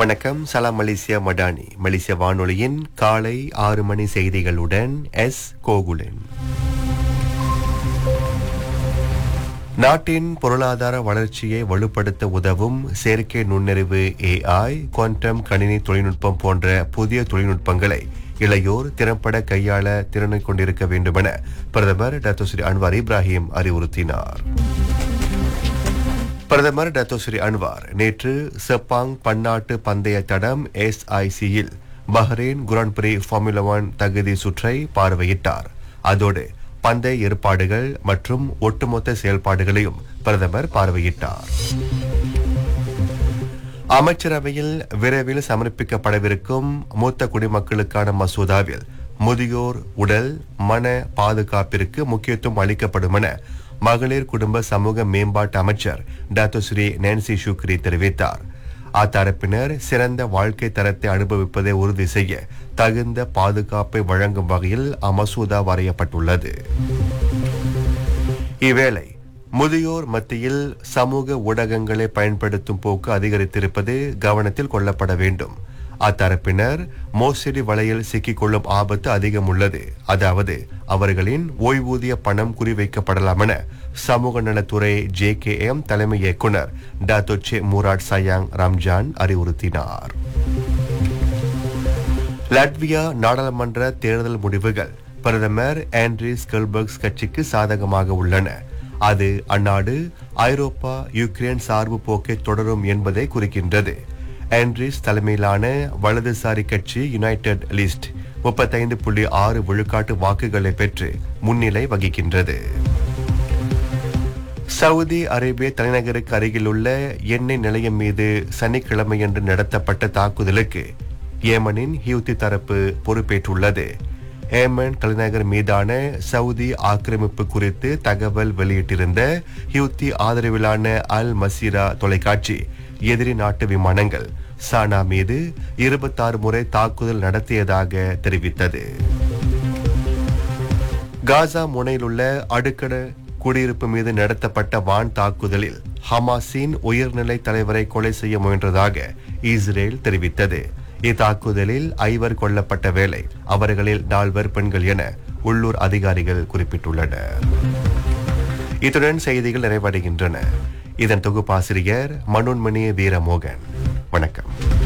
வணக்கம் சலாம் மலேசியா மடானி மலேசிய வானொலியின் காலை ஆறு மணி செய்திகளுடன் எஸ் கோகுலன் நாட்டின் பொருளாதார வளர்ச்சியை வலுப்படுத்த உதவும் செயற்கை நுண்ணறிவு ஏஐ குவாண்டம் கணினி தொழில்நுட்பம் போன்ற புதிய தொழில்நுட்பங்களை இளையோர் திறம்பட கையாள திறனை கொண்டிருக்க வேண்டுமென பிரதமர் டாக்டர் ஸ்ரீ அன்வார் இப்ராஹிம் அறிவுறுத்தினார் பிரதமர் டாக்டர் ஸ்ரீ அன்வார் நேற்று செப்பாங் பன்னாட்டு பந்தய தடம் எஸ்ஐசியில் பஹ்ரைன் குரான் பிரி ஃபார்முலா ஒன் தகுதி சுற்றை பார்வையிட்டார் அதோடு பந்தய ஏற்பாடுகள் மற்றும் ஒட்டுமொத்த செயல்பாடுகளையும் பிரதமர் பார்வையிட்டார் அமைச்சரவையில் விரைவில் சமர்ப்பிக்கப்படவிருக்கும் மூத்த குடிமக்களுக்கான மசோதாவில் முதியோர் உடல் மன பாதுகாப்பிற்கு முக்கியத்துவம் அளிக்கப்படும் என மகளிர் குடும்ப சமூக மேம்பாட்டு அமைச்சர் டாக்டர் ஸ்ரீ நான்சி ஷுக்ரி தெரிவித்தார் அத்தரப்பினர் சிறந்த வாழ்க்கை தரத்தை அனுபவிப்பதை உறுதி செய்ய தகுந்த பாதுகாப்பை வழங்கும் வகையில் அமசோதா வரையப்பட்டுள்ளது இவ்வேளை முதியோர் மத்தியில் சமூக ஊடகங்களை பயன்படுத்தும் போக்கு அதிகரித்திருப்பது கவனத்தில் கொள்ளப்பட வேண்டும் அத்தரப்பினர் மோசடி வலையில் சிக்கிக்கொள்ளும் ஆபத்து அதிகம் உள்ளது அதாவது அவர்களின் ஓய்வூதிய பணம் குறிவைக்கப்படலாம் என சமூக நலத்துறை ஜே கே எம் தலைமை இயக்குனர் டாத்தோச்சே மூராட் சயாங் ரம்ஜான் அறிவுறுத்தினார் லாட்வியா நாடாளுமன்ற தேர்தல் முடிவுகள் பிரதமர் ஆண்ட்ரிஸ் கெல்பர்க்ஸ் கட்சிக்கு சாதகமாக உள்ளன அது அந்நாடு ஐரோப்பா யுக்ரைன் சார்பு போக்கை தொடரும் என்பதை குறிக்கின்றது ஆண்ட்ரிஸ் தலைமையிலான வலதுசாரி கட்சி யுனைடெட் லிஸ்ட் முப்பத்தைந்து புள்ளி ஆறு விழுக்காட்டு வாக்குகளை பெற்று முன்னிலை வகிக்கின்றது சவுதி அரேபிய தலைநகருக்கு அருகிலுள்ள எண்ணெய் நிலையம் மீது சனிக்கிழமையன்று நடத்தப்பட்ட தாக்குதலுக்கு ஏமனின் ஹியூத்தி தரப்பு பொறுப்பேற்றுள்ளது ஏமன் தலைநகர் மீதான சவுதி ஆக்கிரமிப்பு குறித்து தகவல் வெளியிட்டிருந்த ஹியூத்தி ஆதரவிலான அல் மசீரா தொலைக்காட்சி எதிரி நாட்டு விமானங்கள் சானா மீது இருபத்தாறு முறை தாக்குதல் நடத்தியதாக தெரிவித்தது காசா முனையிலுள்ள அடுக்கட குடியிருப்பு மீது நடத்தப்பட்ட வான் தாக்குதலில் ஹமாஸின் உயர்நிலை தலைவரை கொலை செய்ய முயன்றதாக இஸ்ரேல் தெரிவித்தது இத்தாக்குதலில் ஐவர் கொல்லப்பட்ட வேளை அவர்களில் நால்வர் பெண்கள் என உள்ளூர் அதிகாரிகள் குறிப்பிட்டுள்ளனர் இத்துடன் செய்திகள் நிறைவடைகின்றன இதன் தொகுப்பாசிரியர் மனோன்மணி வீரமோகன் வணக்கம்